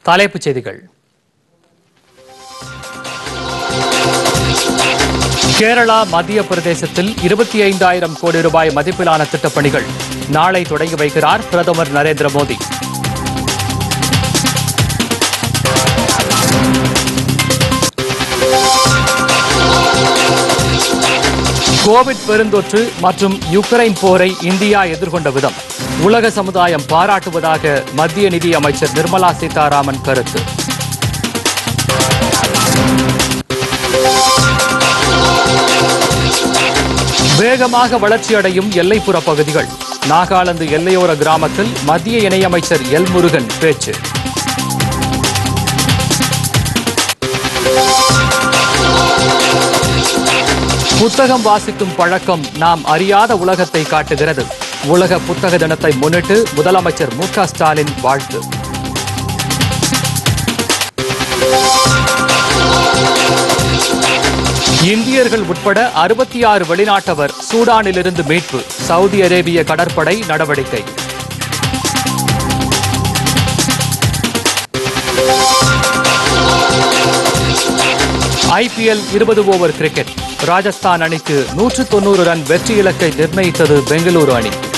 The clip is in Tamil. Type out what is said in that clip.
தலைப்புச் செய்திகள் கேரளா மத்திய பிரதேசத்தில் இருபத்தி ஐந்தாயிரம் கோடி ரூபாய் மதிப்பிலான திட்டப்பணிகள் நாளை தொடங்கி வைக்கிறார் பிரதமர் நரேந்திர மோடி கோவிட் பெருந்தொற்று மற்றும் யுக்ரைன் போரை இந்தியா எதிர்கொண்ட விதம் உலக சமுதாயம் பாராட்டுவதாக மத்திய நிதி அமைச்சர் நிர்மலா சீதாராமன் கருத்து வேகமாக வளர்ச்சியடையும் எல்லைப்புற பகுதிகள் நாகாலாந்து எல்லையோர கிராமத்தில் மத்திய இணையமைச்சர் எல் முருகன் பேச்சு புத்தகம் வாசிக்கும் பழக்கம் நாம் அறியாத உலகத்தை காட்டுகிறது உலக புத்தக தினத்தை முன்னிட்டு முதலமைச்சர் மு க ஸ்டாலின் வாழ்த்து இந்தியர்கள் உட்பட அறுபத்தி ஆறு வெளிநாட்டவர் சூடானிலிருந்து மீட்பு சவுதி அரேபிய கடற்படை நடவடிக்கை ஐபிஎல் இருபது ஓவர் கிரிக்கெட் ராஜஸ்தான் அணிக்கு நூற்று தொன்னூறு ரன் வெற்றி இலக்கை நிர்ணயித்தது பெங்களூரு அணி